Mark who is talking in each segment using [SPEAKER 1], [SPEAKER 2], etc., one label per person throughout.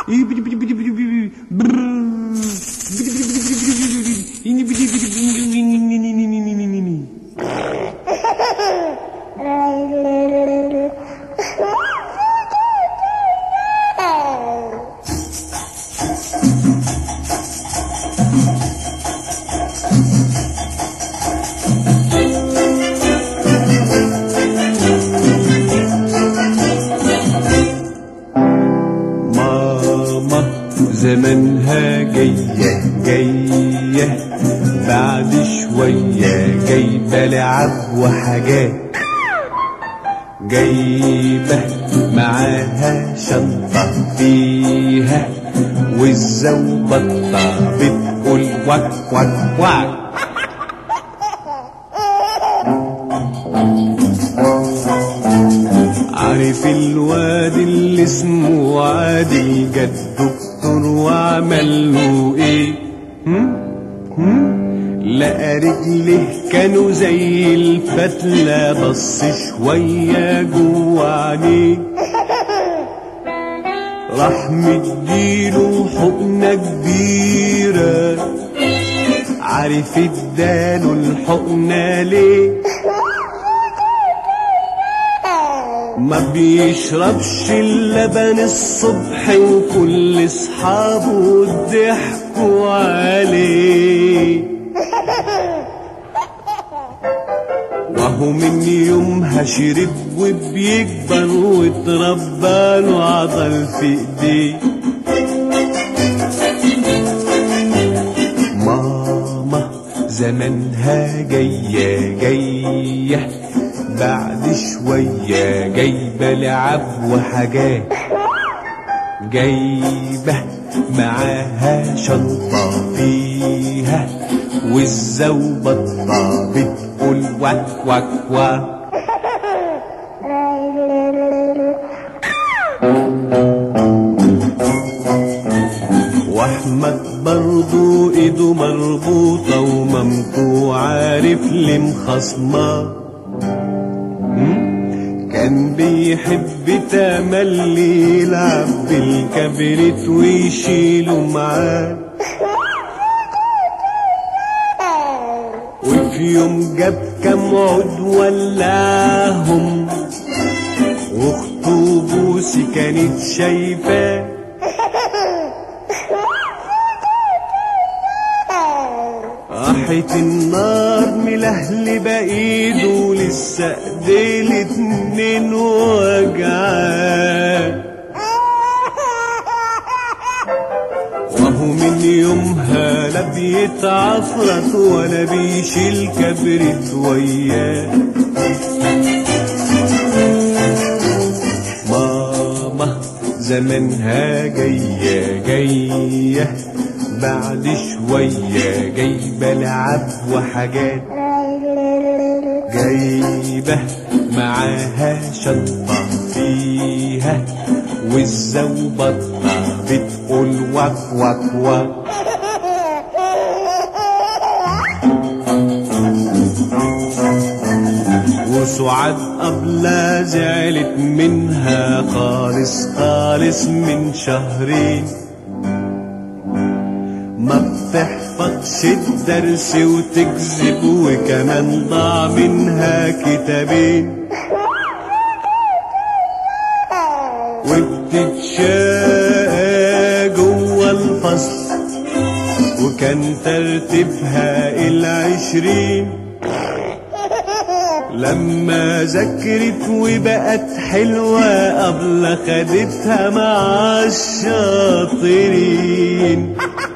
[SPEAKER 1] ماما زمانها جاية جاية بعد شوية جايبة لعب وحاجات جايبة معاها شنطة فيها والزوبطة بتقول وك وك وك عارف الواد اللي اسمه عادل جد دكتور وعمل له ايه هم؟ هم؟ لقى رجله كانوا زي الفتلة بص شوية جوه عينيه راح مديله حقنة كبيرة عارف اداله الحقنة ليه ما بيشربش اللبن الصبح وكل اصحابه ضحكوا عليه وهو من يومها شرب وبيكبر واتربى له عضل في ايديه ماما زمانها جاية جاية بعد شوية جايبة لعب وحاجات جايبة معاها شنطة فيها والزوبطة بتقول وك وك وك واحمد برضو ايده مربوطة ومامته عارف ليه مخصماه كان بيحب تملي يلعب بالكبريت ويشيله معاه وفي يوم جاب كام عود ولعهم واخته بوسي كانت شايفاه راحت النار ملهلبة ايده لسه ايديه الاتنين وجعاه وهو من يومها لا بيتعفرت ولا بيشيل كبرت وياه ماما زمانها جاية جاية بعد شوية جايبة لعب وحاجات جايبة معاها شنطة فيها والزوبطة بتقول وك وك وك وسعاد قبلها زعلت منها خالص خالص من شهرين ما بتحفظش الدرس وتكذب وكمان ضاع منها كتابين وبتتشاقى جوه الفصل وكان ترتيبها العشرين لما ذكرت وبقت حلوة قبل خدتها مع الشاطرين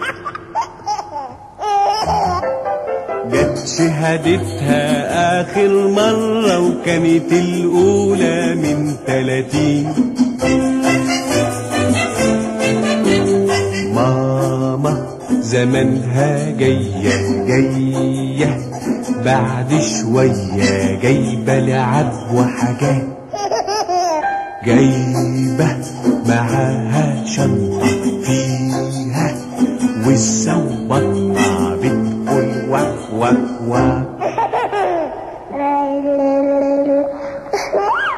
[SPEAKER 1] جت شهادتها آخر مرة وكانت الأولى من تلاتين ماما زمانها جاية جاية بعد شوية جايبة لعب وحاجات جايبة معاها شنطة فيها والزوبطة بتقول وك وك وك